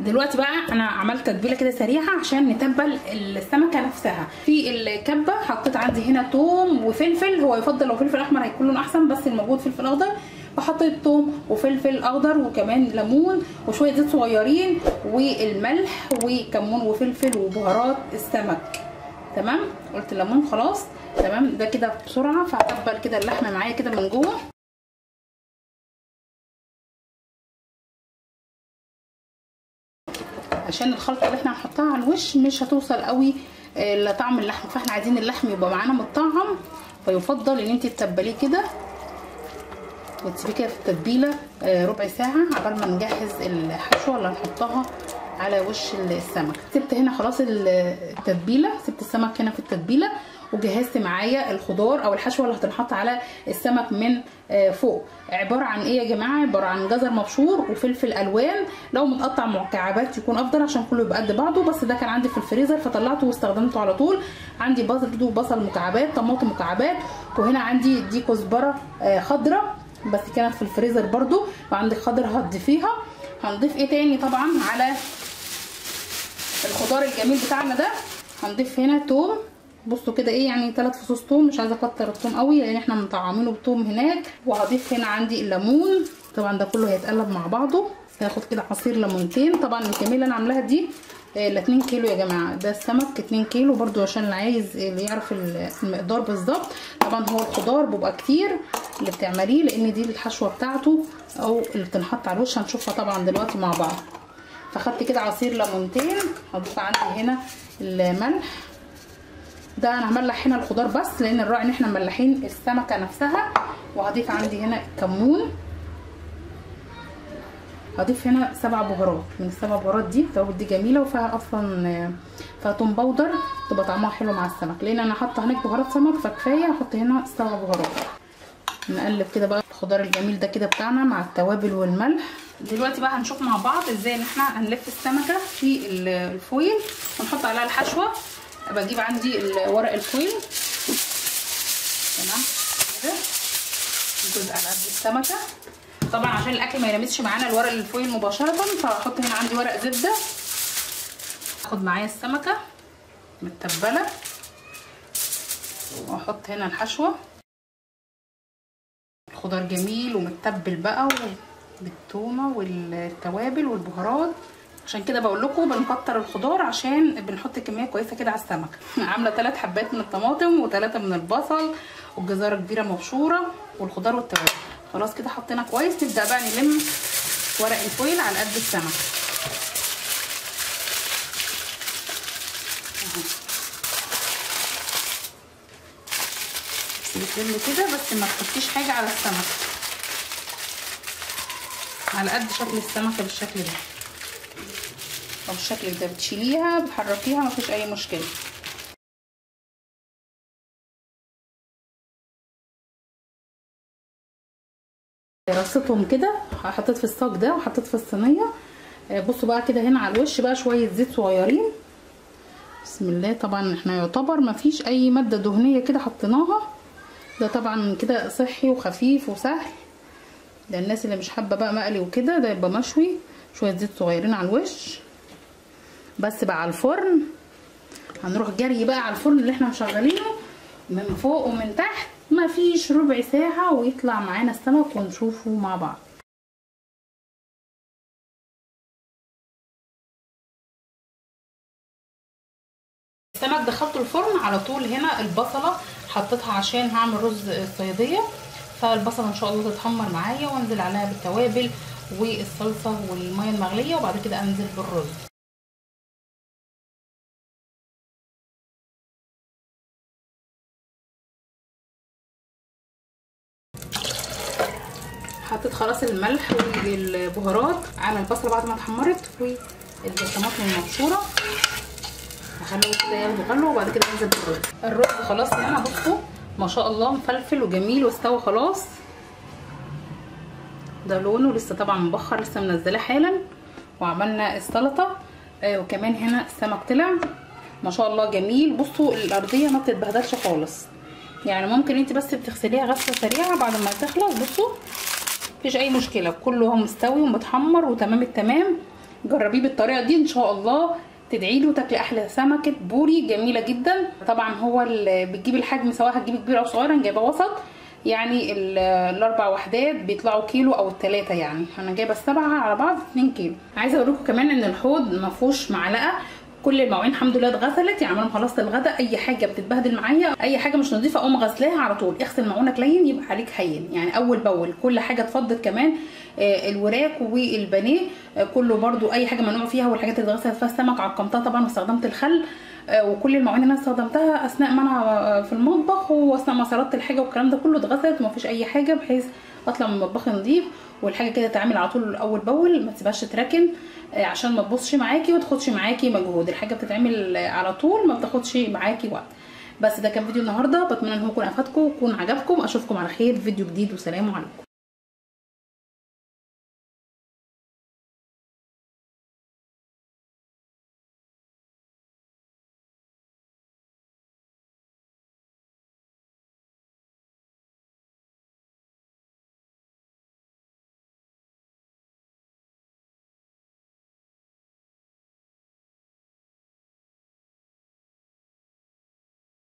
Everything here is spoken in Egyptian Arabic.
دلوقتي بقى انا عملت تتبيله كده سريعه عشان نتبل السمكه نفسها في الكبه حطيت عندي هنا توم وفلفل هو يفضل لو فلفل احمر هيكون لونه احسن بس الموجود فلفل اخضر وحطيت توم وفلفل اخضر وكمان ليمون وشويه زيت صغيرين والملح وكمون وفلفل وبهارات السمك تمام قلت الليمون خلاص تمام ده كده بسرعه فهتبل كده اللحمه معايا كده من جوه عشان الخلطه اللي احنا هنحطها على الوش مش هتوصل قوي لطعم اللحم فاحنا عايزين اللحم يبقى معانا متطعم فيفضل ان انت تتبليه كده وتسيبيه كده في التتبيله ربع ساعه عبال ما نجهز الحشوه اللي هنحطها على وش السمك سبت هنا خلاص التتبيله سبت السمك هنا في التتبيله وجهزت معايا الخضار او الحشوه اللي هتنحط على السمك من فوق عباره عن ايه يا جماعه عباره عن جزر مبشور وفلفل الوان لو متقطع مكعبات يكون افضل عشان كله يبقى قد بعضه بس ده كان عندي في الفريزر فطلعته واستخدمته على طول عندي بصل بصل مكعبات طماطم مكعبات وهنا عندي دي كزبره خضراء بس كانت في الفريزر برضو وعندي خضر هتضيفيها هنضيف ايه تاني طبعا على الخضار الجميل بتاعنا ده هنضيف هنا توم بصوا كده ايه يعني ثلاث فصوص توم مش عايزه اكتر التوم قوي لان احنا مطعمينه بتوم هناك وهضيف هنا عندي الليمون طبعا ده كله هيتقلب مع بعضه هاخد كده عصير ليمونتين طبعا الكميه اللي انا عاملاها دي ال 2 كيلو يا جماعه ده السمك 2 كيلو برده عشان اللي عايز اللي يعرف المقدار بالظبط طبعا هو الخضار بيبقى كتير اللي بتعمليه لان دي الحشوه بتاعته او اللي بتنحط على الوش هنشوفها طبعا دلوقتي مع بعض فاخدت كده عصير ليمونتين هضيف عندي هنا الملح ده انا هملح هنا الخضار بس لان الراعي ان احنا مملحين السمكه نفسها وهضيف عندي هنا الكمون هضيف هنا سبع بهارات من السبع بهارات دي التوابل دي جميله وفيها اصلا فيها توم باودر تبقى طعمها حلو مع السمك لان انا حاطه هناك بهارات سمك فكفايه احط هنا سبع بهارات نقلب كده بقى الخضار الجميل ده كده بتاعنا مع التوابل والملح دلوقتي بقى هنشوف مع بعض ازاي ان احنا هنلف السمكه في الفويل ونحط عليها الحشوه بجيب عندي ورق الفويل تمام كده جزء على قد السمكه طبعا عشان الاكل ما يلمسش معانا الورق الفويل مباشره فهحط هنا عندي ورق زبده اخد معايا السمكه متبله واحط هنا الحشوه الخضار جميل ومتبل بقى بالثومه والتوابل والبهارات عشان كده بقول لكم بنكتر الخضار عشان بنحط كميه كويسه كده على السمك عامله ثلاث حبات من الطماطم وثلاثه من البصل والجزره كبيره مبشوره والخضار والتوابل خلاص كده حطينا كويس نبدا بقى نلم ورق الفويل على قد السمك بتلم كده بس ما تحطيش حاجه على السمك على قد شكل السمكه بالشكل ده او بالشكل ده بتشيليها بتحركيها مفيش اي مشكله رصيتهم كده حطيت في الصاج ده وحطيت في الصينيه بصوا بقى كده هنا على الوش بقى شويه زيت صغيرين بسم الله طبعا احنا يعتبر مفيش اي ماده دهنيه كده حطيناها ده طبعا كده صحي وخفيف وسهل ده الناس اللي مش حابه بقى مقلي وكده ده يبقى مشوي شويه زيت صغيرين على الوش بس بقى على الفرن هنروح جري بقى على الفرن اللي احنا مشغلينه من فوق ومن تحت مفيش ربع ساعة ويطلع معانا السمك ونشوفه مع بعض السمك دخلته الفرن على طول هنا البصلة حطيتها عشان هعمل رز الصيادية فالبصلة ان شاء الله تتحمر معايا وانزل عليها بالتوابل والصلصة والمية المغلية وبعد كده انزل بالرز حطيت خلاص الملح والبهارات على البصله بعد ما اتحمرت والطماطم المبشوره هخليه كده ياخدوا غلوه وبعد كده انزل بالرز الرز خلاص هنا بصوا ما شاء الله مفلفل وجميل واستوى خلاص ده لونه لسه طبعا مبخر لسه منزلاه حالا وعملنا السلطه آه وكمان هنا السمك طلع ما شاء الله جميل بصوا الارضيه ما بتتبهدلش خالص يعني ممكن انت بس بتغسليها غسله سريعه بعد ما تخلص بصوا مفيش اي مشكله كله اهو مستوي ومتحمر وتمام التمام جربيه بالطريقه دي ان شاء الله تدعي له تاكلي احلى سمكه بوري جميله جدا طبعا هو اللي بتجيب الحجم سواء هتجيبي كبير او صغير انا جايبه وسط يعني الاربع وحدات بيطلعوا كيلو او الثلاثه يعني انا جايبه السبعه على بعض 2 كيلو عايزه اوريكم كمان ان الحوض ما فيهوش معلقه كل المواعين الحمد لله اتغسلت يعني انا خلصت الغداء اي حاجه بتتبهدل معايا اي حاجه مش نظيفه اقوم غسلاها على طول اغسل معونك لين يبقى عليك هين يعني اول باول كل حاجه اتفضت كمان آه الوراك والبانيه آه كله برده اي حاجه ممنوع فيها والحاجات اللي اتغسلت فيها السمك عقمتها طبعا واستخدمت الخل آه وكل المواعين اللي انا استخدمتها اثناء ما انا في المطبخ واثناء ما سردت الحاجه والكلام ده كله اتغسلت ومفيش اي حاجه بحيث اطلع من مطبخي نظيف والحاجه كده تتعمل على طول اول باول ما تسيبهاش تراكن عشان ما تبصش معاكي وما تاخدش معاكي مجهود الحاجه بتتعمل على طول ما بتاخدش معاكي وقت بس ده كان فيديو النهارده بتمنى ان هو يكون افادكم ويكون عجبكم اشوفكم على خير في فيديو جديد وسلام عليكم